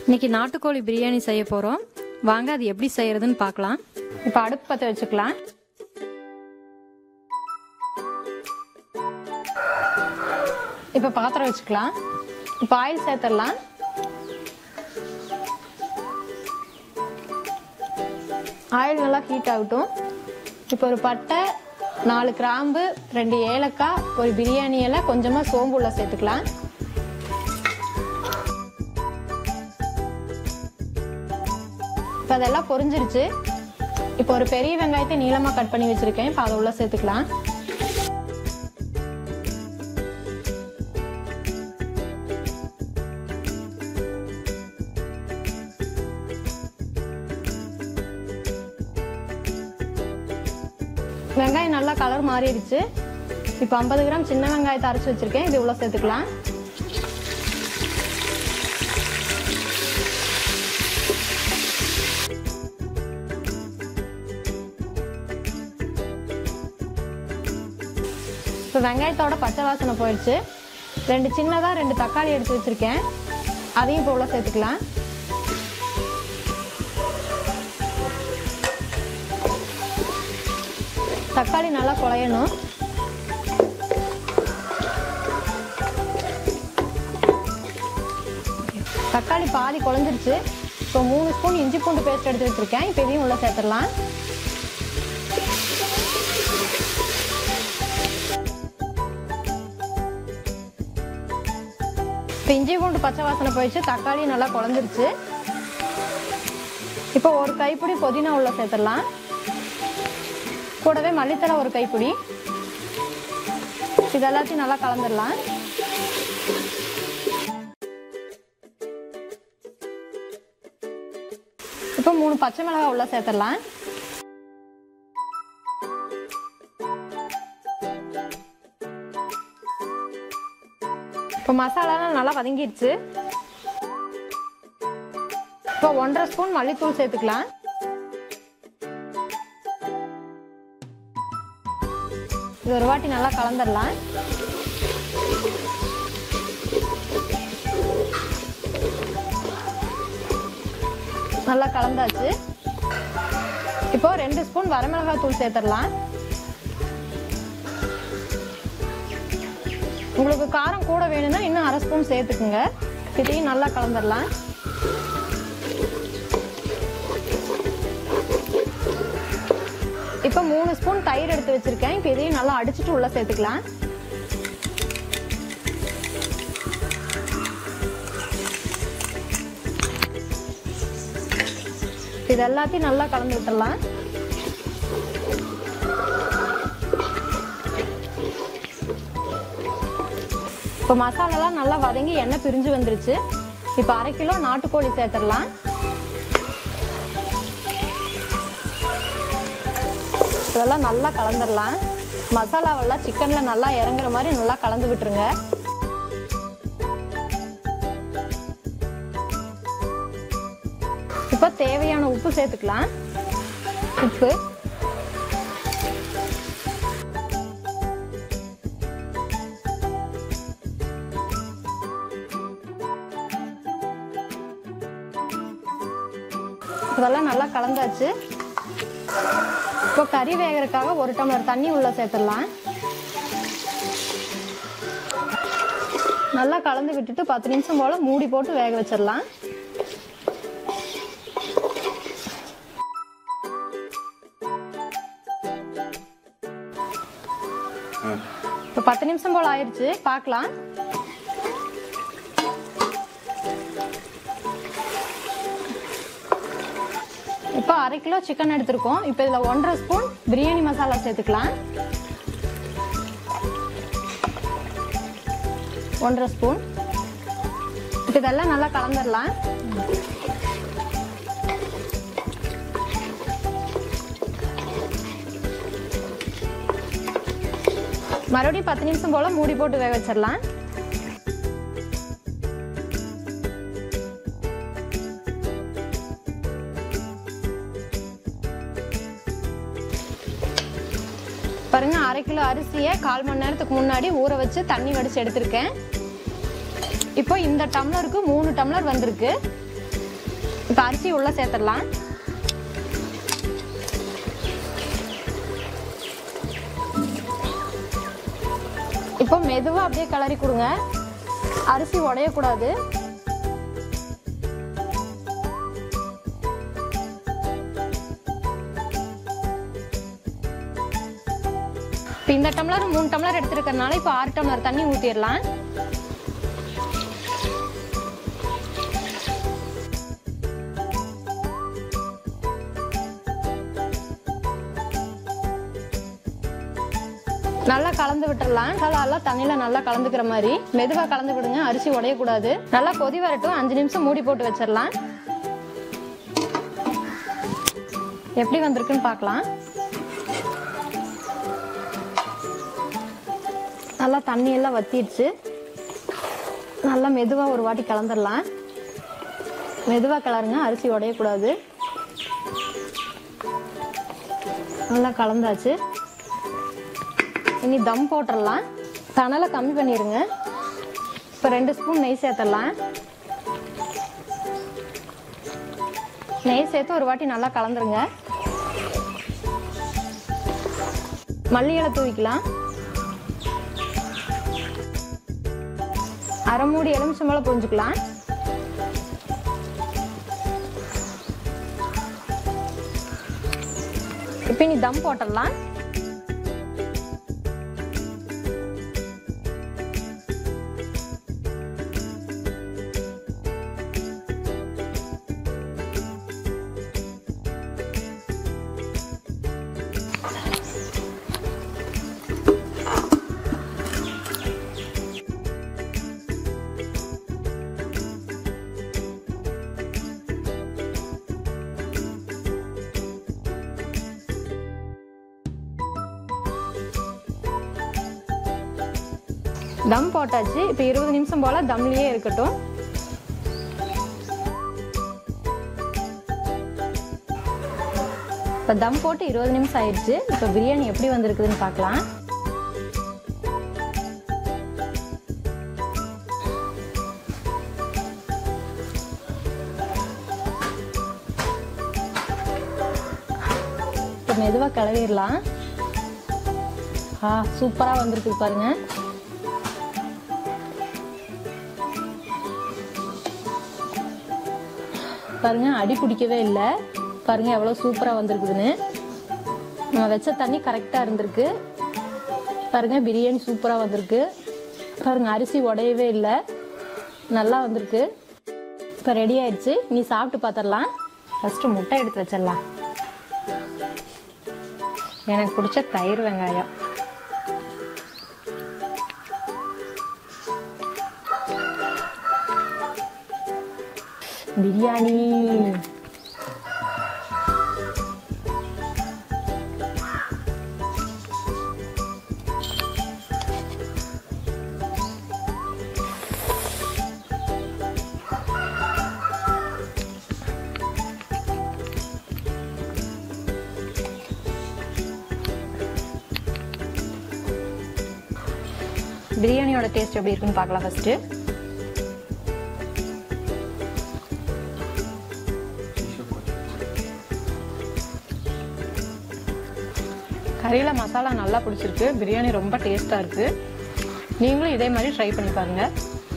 இன்னைக்கு நாட்டுக்கோழி பிரியாணி செய்ய போகிறோம் வாங்க அது எப்படி செய்யறதுன்னு பார்க்கலாம் இப்போ அடுப்பு பற்ற வச்சுக்கலாம் இப்போ பாத்திரம் வச்சுக்கலாம் இப்போ ஆயில் சேர்த்துடலாம் ஆயில் நல்லா ஹீட் ஆகட்டும் இப்போ ஒரு பட்டை நாலு கிராம்பு ரெண்டு ஏலக்காய் ஒரு பிரியாணி இலை கொஞ்சமாக சோம்பு உள்ள சேர்த்துக்கலாம் இப்போ அதெல்லாம் பொரிஞ்சிருச்சு இப்போ ஒரு பெரிய வெங்காயத்தை நீளமாக கட் பண்ணி வச்சிருக்கேன் இப்போ அதை உள்ள சேர்த்துக்கலாம் வெங்காயம் நல்லா கலர் மாறிடுச்சு இப்போ ஐம்பது கிராம் சின்ன வெங்காயத்தை அரைச்சி வச்சிருக்கேன் இது உள்ள சேர்த்துக்கலாம் இப்போ வெங்காயத்தோட பச்சை வாசனை போயிடுச்சு ரெண்டு சின்னதாக ரெண்டு தக்காளி எடுத்து வச்சிருக்கேன் அதையும் இப்போ உள்ள சேர்த்துக்கலாம் தக்காளி நல்லா குழையணும் தக்காளி பாதி குழஞ்சிருச்சு இப்போ மூணு ஸ்பூன் இஞ்சி பூண்டு பேஸ்ட் எடுத்து வச்சிருக்கேன் இப்போ இதையும் உள்ள சேர்த்துடலாம் இப்போ இஞ்சி பூண்டு பச்சை வாசனை போயிடுச்சு தக்காளி நல்லா குழஞ்சிருச்சு இப்போ ஒரு கைப்பிடி புதினா உள்ள சேர்த்துடலாம் கூடவே மல்லித்தலை ஒரு கைப்பிடி இது எல்லாத்தையும் நல்லா கலந்துடலாம் இப்போ மூணு பச்சை மிளகாய் உள்ள சேர்த்துடலாம் இப்போ மசாலாலாம் நல்லா வதங்கிடுச்சு இப்போ ஒன்றரை ஸ்பூன் மல்லித்தூள் சேர்த்துக்கலாம் இது ஒரு வாட்டி நல்லா கலந்துடலாம் நல்லா கலந்தாச்சு இப்போ ரெண்டு ஸ்பூன் வரமிளகாய் தூள் சேர்த்துடலாம் உங்களுக்கு காரம் கூட வேணும்னா இன்னும் அரை ஸ்பூன் சேர்த்துக்குங்க இதையும் நல்லா கலந்துடலாம் இப்போ மூணு ஸ்பூன் தயிர் எடுத்து வச்சிருக்கேன் இப்போ இதையும் நல்லா அடிச்சுட்டு உள்ள சேர்த்துக்கலாம் இது எல்லாத்தையும் நல்லா கலந்து விட்டுடலாம் இப்போ மசாலாலாம் நல்லா வதங்கி எண்ணெய் பிரிஞ்சு வந்துருச்சு இப்போ அரை கிலோ நாட்டுக்கோழி சேர்த்துடலாம் இதெல்லாம் நல்லா கலந்துடலாம் மசாலாவெல்லாம் சிக்கனில் நல்லா இறங்குற மாதிரி நல்லா கலந்து விட்டுருங்க இப்போ தேவையான உப்பு சேர்த்துக்கலாம் உப்பு இதெல்லாம் நல்லா கலந்தாச்சு இப்போ கறி வேகறதுக்காக ஒரு டம்ளர் தண்ணி உள்ள சேர்த்துடலாம் நல்லா கலந்து விட்டுட்டு பத்து நிமிஷம் போல மூடி போட்டு வேக வச்சிடலாம் இப்போ பத்து நிமிஷம் போல ஆயிடுச்சு பார்க்கலாம் இப்போ அரை கிலோ சிக்கன் எடுத்திருக்கோம் இப்போ இதில் ஒன்றரை ஸ்பூன் பிரியாணி மசாலா சேர்த்துக்கலாம் ஒன்றரை ஸ்பூன் இப்போ இதெல்லாம் நல்லா கலந்துடலாம் மறுபடியும் பத்து நிமிஷம் போல மூடி போட்டு வேக வச்சிடலாம் பாருங்க அரை கிலோ அரிசியை கால் மணி நேரத்துக்கு முன்னாடி ஊற வச்சு தண்ணி வடிச்சு எடுத்திருக்கேன் இப்போ இந்த டம்ளருக்கு மூணு டம்ளர் வந்திருக்கு இப்போ அரிசி உள்ள சேர்த்துடலாம் இப்போ மெதுவாக அப்படியே கிளறி கொடுங்க அரிசி உடையக்கூடாது இப்போ இந்த டம்ளர் மூணு டம்ளர் எடுத்துருக்கறனால இப்போ ஆறு டம்ளர் தண்ணி ஊற்றிடலாம் நல்லா கலந்து விட்டுறலாம் நல்லா தண்ணியில் நல்லா கலந்துக்கிற மாதிரி மெதுவாக கலந்து விடுங்க அரிசி உடையக்கூடாது நல்லா கொதி வரட்டும் அஞ்சு நிமிஷம் மூடி போட்டு வச்சிடலாம் எப்படி வந்திருக்குன்னு பார்க்கலாம் நல்லா தண்ணி எல்லாம் வத்திடுச்சு நல்லா மெதுவாக ஒரு வாட்டி கலந்துடலாம் மெதுவாக கிளறுங்க அரிசி உடையக்கூடாது நல்லா கலந்தாச்சு இனி தம் போட்டுடலாம் தணலை கம்மி பண்ணிடுங்க இப்போ ரெண்டு ஸ்பூன் நெய் சேர்த்துடலாம் நெய் சேர்த்து ஒரு வாட்டி நல்லா கலந்துருங்க மல்லி இலை தூவிக்கலாம் அரை மூடி எலுமிச்சம்பழம் புரிஞ்சுக்கலாம் இப்போ நீ தம் போட்டுடலாம் தம் போட்டாச்சு இப்போ இருபது நிமிஷம் போல் தம்லேயே இருக்கட்டும் இப்போ தம் போட்டு இருபது நிமிஷம் ஆயிடுச்சு இப்போ பிரியாணி எப்படி வந்திருக்குதுன்னு பார்க்கலாம் இப்போ மெதுவாக கிளறிடலாம் ஆ சூப்பராக வந்திருக்கு பாருங்க பாருங்க அடி பிடிக்கவே இல்லை பாருங்க எவ்வளோ சூப்பராக வந்திருக்குதுன்னு நம்ம வச்ச தண்ணி கரெக்டாக இருந்திருக்கு பாருங்க பிரியாணி சூப்பராக வந்திருக்கு பாருங்க அரிசி உடையவே இல்லை நல்லா வந்திருக்கு இப்போ ரெடி ஆயிடுச்சு நீ சாப்பிட்டு பார்த்துடலாம் ஃபஸ்ட்டு முட்டை எடுத்து வச்சிடலாம் எனக்கு பிடிச்ச தயிர் வெங்காயம் பிரியாணி பிரியாணியோட டேஸ்ட் எப்படி இருக்குன்னு பார்க்கலாம் ஃபர்ஸ்ட் கறியில் மசாலா நல்லா பிடிச்சிருக்கு பிரியாணி ரொம்ப டேஸ்ட்டாக இருக்குது நீங்களும் இதே மாதிரி ட்ரை பண்ணி பாருங்கள்